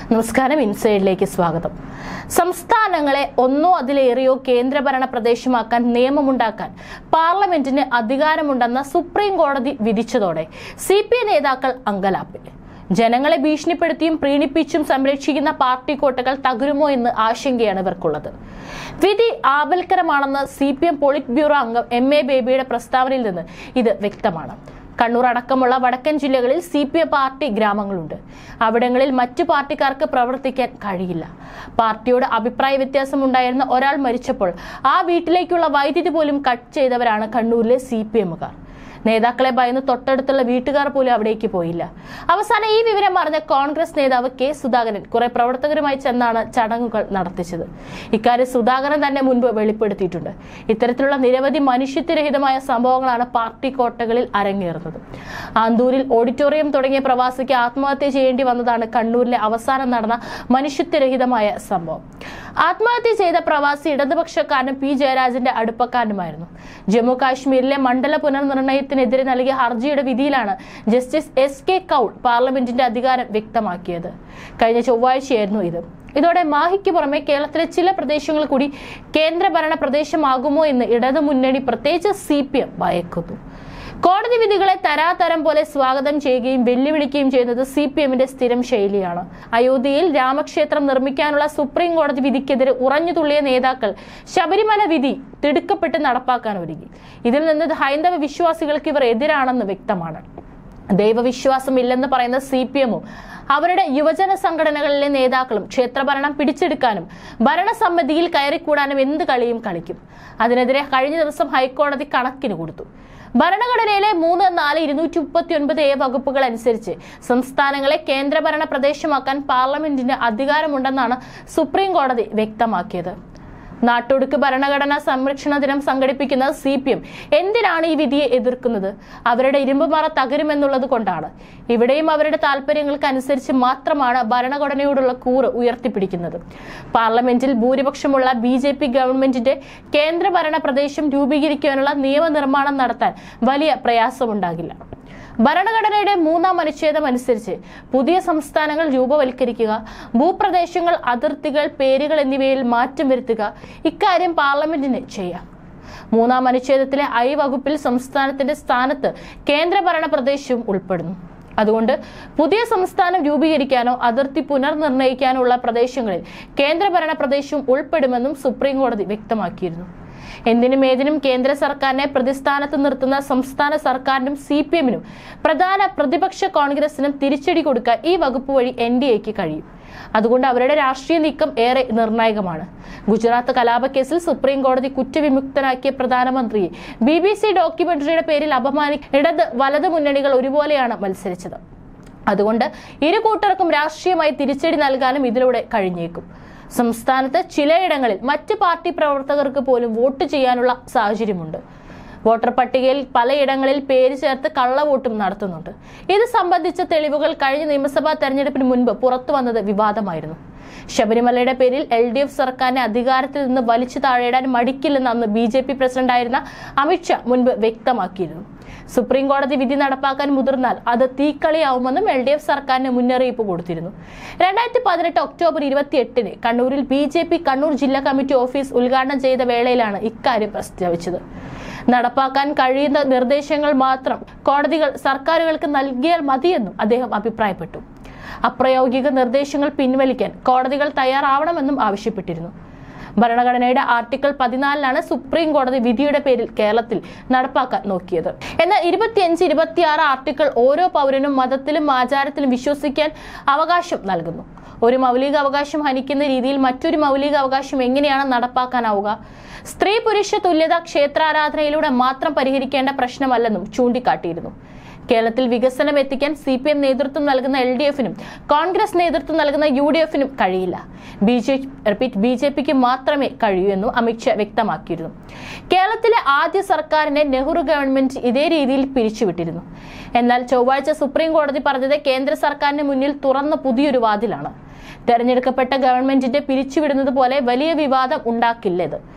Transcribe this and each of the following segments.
നമസ്കാരം ഇൻസൈഡിലേക്ക് സ്വാഗതം സംസ്ഥാനങ്ങളെ ഒന്നോ അതിലേറെയോ കേന്ദ്രഭരണ പ്രദേശമാക്കാൻ നിയമമുണ്ടാക്കാൻ പാർലമെന്റിന് അധികാരമുണ്ടെന്ന സുപ്രീം കോടതി വിധിച്ചതോടെ സി പി ഐ നേതാക്കൾ അങ്കലാപ്പിൽ ജനങ്ങളെ ഭീഷണിപ്പെടുത്തിയും പ്രീണിപ്പിച്ചും സംരക്ഷിക്കുന്ന പാർട്ടി കോട്ടകൾ തകരുമോ എന്ന് ആശങ്കയാണ് ഇവർക്കുള്ളത് വിധി ആപൽക്കരമാണെന്ന് C P M polit bureau അംഗം എം എ ബേബിയുടെ പ്രസ്താവനയിൽ നിന്ന് ഇത് വ്യക്തമാണ് കണ്ണൂർ അടക്കമുള്ള വടക്കൻ ജില്ലകളിൽ സി പി എം പാർട്ടി ഗ്രാമങ്ങളുണ്ട് അവിടങ്ങളിൽ മറ്റു പാർട്ടിക്കാർക്ക് പ്രവർത്തിക്കാൻ കഴിയില്ല പാർട്ടിയോട് അഭിപ്രായ വ്യത്യാസം ഉണ്ടായിരുന്ന ഒരാൾ മരിച്ചപ്പോൾ ആ വീട്ടിലേക്കുള്ള വൈദ്യുതി പോലും കട്ട് ചെയ്തവരാണ് കണ്ണൂരിലെ സി പി എമ്മുകാർ നേതാക്കളെ ഭയന്ന് തൊട്ടടുത്തുള്ള വീട്ടുകാർ പോലും അവിടേക്ക് പോയില്ല അവസാനം ഈ വിവരം അറിഞ്ഞ കോൺഗ്രസ് നേതാവ് കെ സുധാകരൻ കുറെ പ്രവർത്തകരുമായി ചെന്നാണ് ചടങ്ങുകൾ നടത്തിച്ചത് ഇക്കാര്യം സുധാകരൻ തന്നെ മുൻപ് വെളിപ്പെടുത്തിയിട്ടുണ്ട് ഇത്തരത്തിലുള്ള നിരവധി മനുഷ്യത്വരഹിതമായ സംഭവങ്ങളാണ് പാർട്ടി കോട്ടകളിൽ അരങ്ങേറുന്നത് ആന്തൂരിൽ ഓഡിറ്റോറിയം തുടങ്ങിയ പ്രവാസിക്ക് ആത്മഹത്യ ചെയ്യേണ്ടി വന്നതാണ് കണ്ണൂരിലെ അവസാനം നടന്ന മനുഷ്യത്വരഹിതമായ സംഭവം ആത്മഹത്യ ചെയ്ത പ്രവാസി ഇടതുപക്ഷക്കാരനും പി ജയരാജന്റെ അടുപ്പക്കാരനുമായിരുന്നു ജമ്മു കാശ്മീരിലെ മണ്ഡല പുനർനിർണയത്തിനെതിരെ നൽകിയ ഹർജിയുടെ വിധിയിലാണ് ജസ്റ്റിസ് എസ് കെ കൌൾ പാർലമെന്റിന്റെ അധികാരം വ്യക്തമാക്കിയത് കഴിഞ്ഞ ചൊവ്വാഴ്ചയായിരുന്നു ഇത് ഇതോടെ മാഹിക്ക് പുറമെ കേരളത്തിലെ ചില പ്രദേശങ്ങൾ കൂടി കേന്ദ്രഭരണ പ്രദേശമാകുമോ എന്ന് ഇടതു മുന്നണി പ്രത്യേകിച്ച് സി പി എം ഭയക്കുന്നു കോടതി വിധികളെ തരാതരം പോലെ സ്വാഗതം ചെയ്യുകയും വെല്ലുവിളിക്കുകയും ചെയ്യുന്നത് സി പി എമ്മിന്റെ സ്ഥിരം ശൈലിയാണ് അയോധ്യയിൽ രാമക്ഷേത്രം നിർമ്മിക്കാനുള്ള സുപ്രീം കോടതി വിധിക്കെതിരെ ഉറഞ്ഞു തുള്ളിയ നേതാക്കൾ ശബരിമല വിധി തിടുക്കപ്പെട്ട് നടപ്പാക്കാൻ ഒരുങ്ങി ഇതിൽ നിന്ന് ഹൈന്ദവ വിശ്വാസികൾക്ക് ഇവർ എതിരാണെന്ന് വ്യക്തമാണ് ദൈവവിശ്വാസം ഇല്ലെന്ന് പറയുന്ന സി പി എമ്മും അവരുടെ യുവജന സംഘടനകളിലെ നേതാക്കളും ക്ഷേത്രഭരണം പിടിച്ചെടുക്കാനും ഭരണസമിതിയിൽ കയറിക്കൂടാനും എന്ത് കളിയും കളിക്കും അതിനെതിരെ കഴിഞ്ഞ ദിവസം ഹൈക്കോടതി കണക്കിന് കൊടുത്തു ഭരണഘടനയിലെ മൂന്ന് നാല് ഇരുന്നൂറ്റി മുപ്പത്തി ഒൻപത് എ വകുപ്പുകൾ അനുസരിച്ച് സംസ്ഥാനങ്ങളെ കേന്ദ്രഭരണ പ്രദേശമാക്കാൻ പാർലമെന്റിന് അധികാരമുണ്ടെന്നാണ് സുപ്രീം കോടതി വ്യക്തമാക്കിയത് നാട്ടൊടുക്ക് ഭരണഘടനാ സംരക്ഷണ ദിനം സംഘടിപ്പിക്കുന്ന സി പി എം എന്തിനാണ് ഈ വിധിയെ എതിർക്കുന്നത് അവരുടെ ഇരുമ്പുമറ തകരുമെന്നുള്ളത് കൊണ്ടാണ് ഇവിടെയും അവരുടെ താല്പര്യങ്ങൾക്ക് അനുസരിച്ച് മാത്രമാണ് ഭരണഘടനയോടുള്ള കൂറ് ഉയർത്തിപ്പിടിക്കുന്നത് പാർലമെന്റിൽ ഭൂരിപക്ഷമുള്ള ബി ജെ പി ഗവൺമെന്റിന്റെ കേന്ദ്രഭരണ പ്രദേശം രൂപീകരിക്കാനുള്ള നിയമനിർമ്മാണം നടത്താൻ വലിയ പ്രയാസമുണ്ടാകില്ല ഭരണഘടനയുടെ മൂന്നാം അനുച്ഛേദം അനുസരിച്ച് പുതിയ സംസ്ഥാനങ്ങൾ രൂപവൽക്കരിക്കുക ഭൂപ്രദേശങ്ങൾ അതിർത്തികൾ പേരുകൾ എന്നിവയിൽ മാറ്റം വരുത്തുക ഇക്കാര്യം പാർലമെന്റിന് ചെയ്യാം മൂന്നാം അനുച്ഛേദത്തിലെ ഐ വകുപ്പിൽ സംസ്ഥാനത്തിന്റെ സ്ഥാനത്ത് കേന്ദ്രഭരണ പ്രദേശവും ഉൾപ്പെടുന്നു അതുകൊണ്ട് പുതിയ സംസ്ഥാനം രൂപീകരിക്കാനോ അതിർത്തി പുനർനിർണയിക്കാനോ ഉള്ള പ്രദേശങ്ങളിൽ കേന്ദ്രഭരണ പ്രദേശവും ഉൾപ്പെടുമെന്നും സുപ്രീം കോടതി വ്യക്തമാക്കിയിരുന്നു എന്തിനും ഏതിനും കേന്ദ്ര സർക്കാരിനെ പ്രതിസ്ഥാനത്ത് നിർത്തുന്ന സംസ്ഥാന സർക്കാരിനും സി പി എമ്മിനും പ്രധാന പ്രതിപക്ഷ കോൺഗ്രസിനും തിരിച്ചടി കൊടുക്കാൻ ഈ വകുപ്പ് വഴി എൻ ഡി എക്ക് കഴിയും അതുകൊണ്ട് അവരുടെ രാഷ്ട്രീയ നീക്കം ഏറെ നിർണായകമാണ് ഗുജറാത്ത് കലാപക്കേസിൽ സുപ്രീം കോടതി കുറ്റവിമുക്തനാക്കിയ പ്രധാനമന്ത്രിയെ ബി ബി സി ഡോക്യുമെന്ററിയുടെ പേരിൽ അപമാനി ഇടത് വലത് മുന്നണികൾ ഒരുപോലെയാണ് മത്സരിച്ചത് അതുകൊണ്ട് ഇരു കൂട്ടർക്കും രാഷ്ട്രീയമായി തിരിച്ചടി നൽകാനും ഇതിലൂടെ കഴിഞ്ഞേക്കും സംസ്ഥാനത്ത് ചിലയിടങ്ങളിൽ മറ്റ് പാർട്ടി പ്രവർത്തകർക്ക് പോലും വോട്ട് ചെയ്യാനുള്ള സാഹചര്യമുണ്ട് വോട്ടർ പട്ടികയിൽ പലയിടങ്ങളിൽ പേര് ചേർത്ത് കള്ളവോട്ടും നടത്തുന്നുണ്ട് ഇത് സംബന്ധിച്ച തെളിവുകൾ കഴിഞ്ഞ നിയമസഭാ തെരഞ്ഞെടുപ്പിന് മുൻപ് പുറത്തു വന്നത് വിവാദമായിരുന്നു ശബരിമലയുടെ പേരിൽ എൽ ഡി എഫ് സർക്കാരിനെ അധികാരത്തിൽ നിന്ന് വലിച്ചു താഴെയിടാൻ മടിക്കില്ലെന്ന് അന്ന് ബി ജെ പി പ്രസിഡന്റായിരുന്ന അമിത്ഷാ മുൻപ് വ്യക്തമാക്കിയിരുന്നു സുപ്രീം കോടതി വിധി നടപ്പാക്കാൻ മുതിർന്നാൽ അത് തീക്കളിയാവുമെന്നും എൽ ഡി എഫ് സർക്കാരിന് മുന്നറിയിപ്പ് കൊടുത്തിരുന്നു രണ്ടായിരത്തി പതിനെട്ട് ഒക്ടോബർ ഇരുപത്തി എട്ടിന് കണ്ണൂരിൽ ബി ജെ പി കണ്ണൂർ ജില്ലാ കമ്മിറ്റി ഓഫീസ് ഉദ്ഘാടനം ചെയ്ത വേളയിലാണ് ഇക്കാര്യം പ്രസ്താവിച്ചത് നടപ്പാക്കാൻ കഴിയുന്ന നിർദ്ദേശങ്ങൾ മാത്രം കോടതികൾ സർക്കാരുകൾക്ക് നൽകിയാൽ മതിയെന്നും അദ്ദേഹം അഭിപ്രായപ്പെട്ടു അപ്രായോഗിക നിർദ്ദേശങ്ങൾ പിൻവലിക്കാൻ കോടതികൾ തയ്യാറാവണമെന്നും ആവശ്യപ്പെട്ടിരുന്നു ഭരണഘടനയുടെ ആർട്ടിക്കിൾ പതിനാലിലാണ് സുപ്രീം കോടതി വിധിയുടെ പേരിൽ കേരളത്തിൽ നടപ്പാക്കാൻ നോക്കിയത് എന്നാൽ ഇരുപത്തിയഞ്ച് ഇരുപത്തിയാറ് ആർട്ടിക്കിൾ ഓരോ പൗരനും മതത്തിലും ആചാരത്തിലും വിശ്വസിക്കാൻ അവകാശം നൽകുന്നു ഒരു മൗലിക അവകാശം ഹനിക്കുന്ന രീതിയിൽ മറ്റൊരു മൗലിക അവകാശം എങ്ങനെയാണ് നടപ്പാക്കാനാവുക സ്ത്രീ പുരുഷ തുല്യത ക്ഷേത്രാരാധനയിലൂടെ മാത്രം പരിഹരിക്കേണ്ട പ്രശ്നമല്ലെന്നും ചൂണ്ടിക്കാട്ടിയിരുന്നു കേരളത്തിൽ വികസനം എത്തിക്കാൻ സി പി എം നേതൃത്വം നൽകുന്ന എൽ ഡി എഫിനും കോൺഗ്രസ് നേതൃത്വം നൽകുന്ന യു ഡി എഫിനും കഴിയില്ല B J repeat B J പിക്ക് മാത്രമേ കഴിയൂ എന്നും അമിത്ഷാ വ്യക്തമാക്കിയിരുന്നു കേരളത്തിലെ ആദ്യ സർക്കാരിനെ നെഹ്റു ഗവൺമെന്റ് ഇതേ രീതിയിൽ പിരിച്ചുവിട്ടിരുന്നു എന്നാൽ ചൊവ്വാഴ്ച സുപ്രീം കോടതി പറഞ്ഞത് കേന്ദ്ര സർക്കാരിന് മുന്നിൽ തുറന്ന പുതിയൊരു വാതിലാണ് തെരഞ്ഞെടുക്കപ്പെട്ട ഗവൺമെന്റിന്റെ പിരിച്ചുവിടുന്നത് പോലെ വലിയ വിവാദം ഉണ്ടാക്കില്ല ഇത്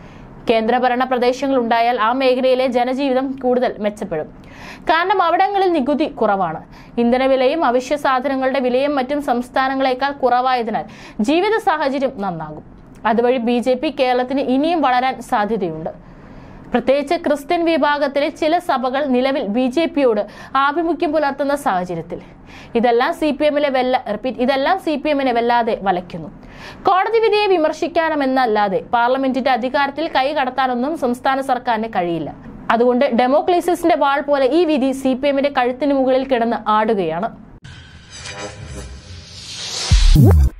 കേന്ദ്രഭരണ പ്രദേശങ്ങൾ ഉണ്ടായാൽ ആ മേഖലയിലെ ജനജീവിതം കൂടുതൽ മെച്ചപ്പെടും കാരണം അവിടങ്ങളിൽ നികുതി കുറവാണ് ഇന്ധനവിലയും അവശ്യ സാധനങ്ങളുടെ വിലയും മറ്റും സംസ്ഥാനങ്ങളെക്കാൾ കുറവായതിനാൽ ജീവിത സാഹചര്യം നന്നാകും അതുവഴി ബി ജെ പി കേരളത്തിന് ഇനിയും വളരാൻ സാധ്യതയുണ്ട് പ്രത്യേകിച്ച് ക്രിസ്ത്യൻ വിഭാഗത്തിലെ ചില സഭകൾ നിലവിൽ ബി ജെ പിയോട് ആഭിമുഖ്യം പുലർത്തുന്ന സാഹചര്യത്തിൽ ഇതെല്ലാം സി പി എമ്മിലെ വെല്ല റിപ്പീറ്റ് ഇതെല്ലാം സി പി എമ്മിനെ വല്ലാതെ വലയ്ക്കുന്നു കോടതി വിധിയെ വിമർശിക്കാമെന്നല്ലാതെ പാർലമെന്റിന്റെ അധികാരത്തിൽ കൈ കടത്താനൊന്നും സംസ്ഥാന സർക്കാരിന് കഴിയില്ല അതുകൊണ്ട് ഡെമോക്ലേസിന്റെ വാൾ പോലെ ഈ വിധി സി പി എമ്മിന്റെ കഴുത്തിന് മുകളിൽ കിടന്ന് ആടുകയാണ്